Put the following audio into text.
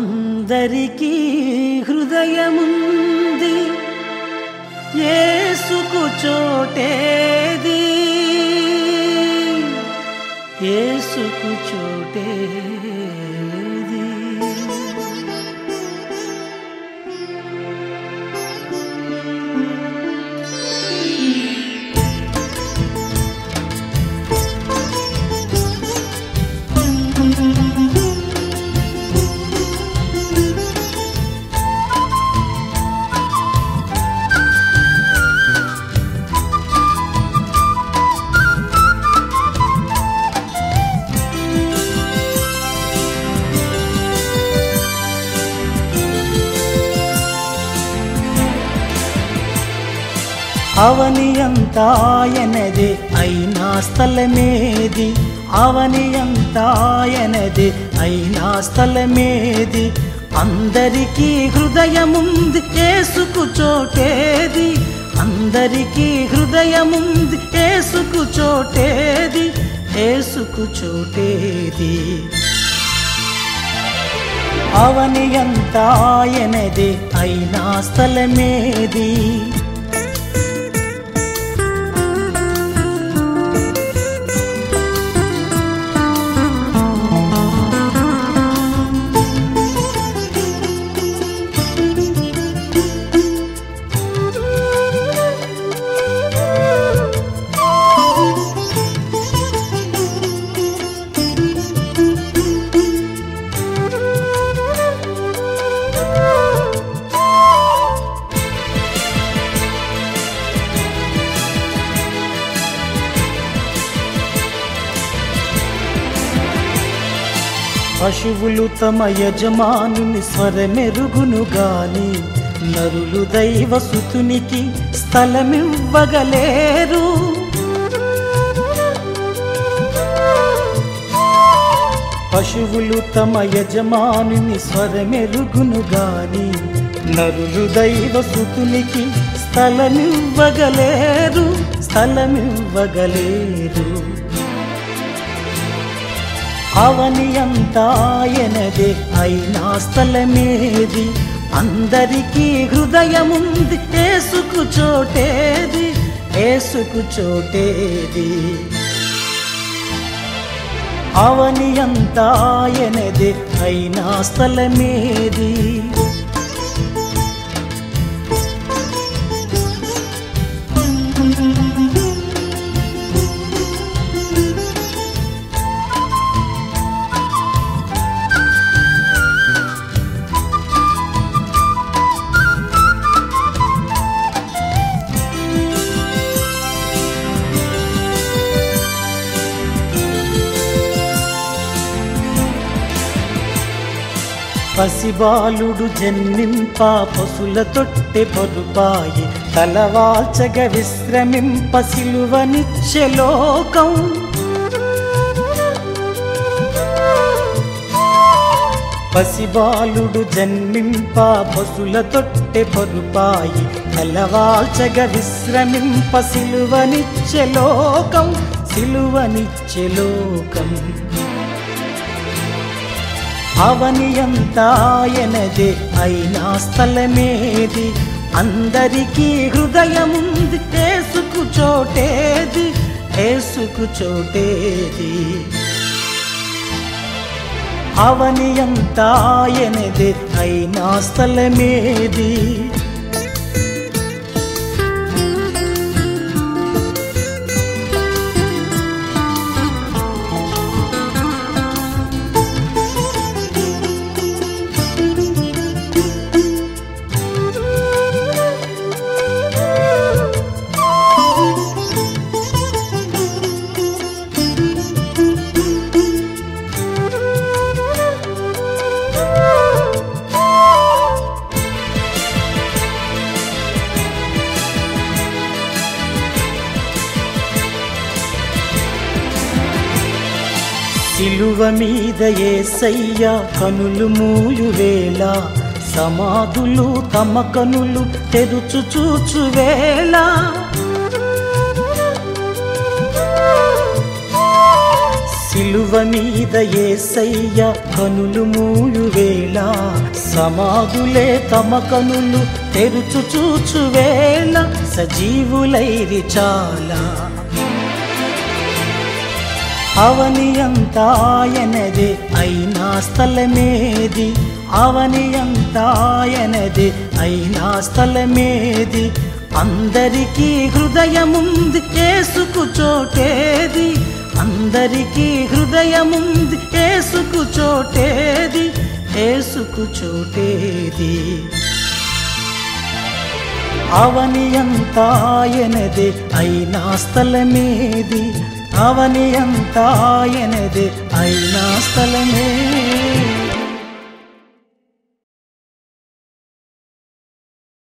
అందరికీ హృదయముంది ఏసుకు చోటేది ఏసుకు చోటేది అవని అంతాయనదే అయినా స్థలమేది అవని అంతాయనదే అయినా స్థలమేది అందరికీ హృదయముంది ఏసుకు చోటేది అందరికీ హృదయముంది ఏసుకు చోటేది ఏసుకు చోటేది అవని అంతాయనదే అయినా స్థలమేది పశువులు తమ యజమానుని స్వరమెరుగును గాని నరులు దైవ సుతునికి స్థలమివ్వగలేరు పశువులు తమ యజమానుని స్వరమెరుగును గాని నరులు దైవ సుతునికి స్థలమివ్వగలేరు స్థలమివ్వగలేరు అవని అంతాయనదే అయినా స్థలమేది అందరికీ హృదయముంది ఏసుకు చోటేది ఏసుకు చోటేది అవని అంతాయనదే అయినా స్థలమేది పసిబాలుడు జన్మింప పశుల తొట్టె పరుపాయి తలవాల్చగ విశ్రమింప సిలువనిచ్చే లోకం పసిబాలుడు జన్మింప పశుల తొట్టె పరుపాయి తలవాల్చగ విశ్రమింప సిలువనిచ్చే లోకం సిలువనిచ్చే లోకం అవని అంతాయనదే అయినా స్థలమేది అందరికీ హృదయముంది ఏసుకు చోటేది ఏసుకు చోటేది అవని అంతాయనదే అయినా స్థలమేది సిలువ మీద ఏసయ్య కనులు మూయువేళ సమాధులు తమ కనులు తెరుచు చూచువేళ సిలువ మీద ఏసయ్య కనులు మూయు వేళ సమాధులే తమ కనులు తెరుచు చూచు వేళ సజీవులైరి చాలా అవని అంతా ఆయనదే అయినా స్థలమేది అవని అంతా ఆయనదే అయినా స్థలమేది అందరికీ హృదయముంది ఏసుకు చోటేది అందరికీ హృదయముంది ఏసుకు చోటేది ఏసుకు చోటేది అవని అంతా ఆయనదే అయినా స్థలమేది అవని అంతా ఆయనదే అయినా స్థలమే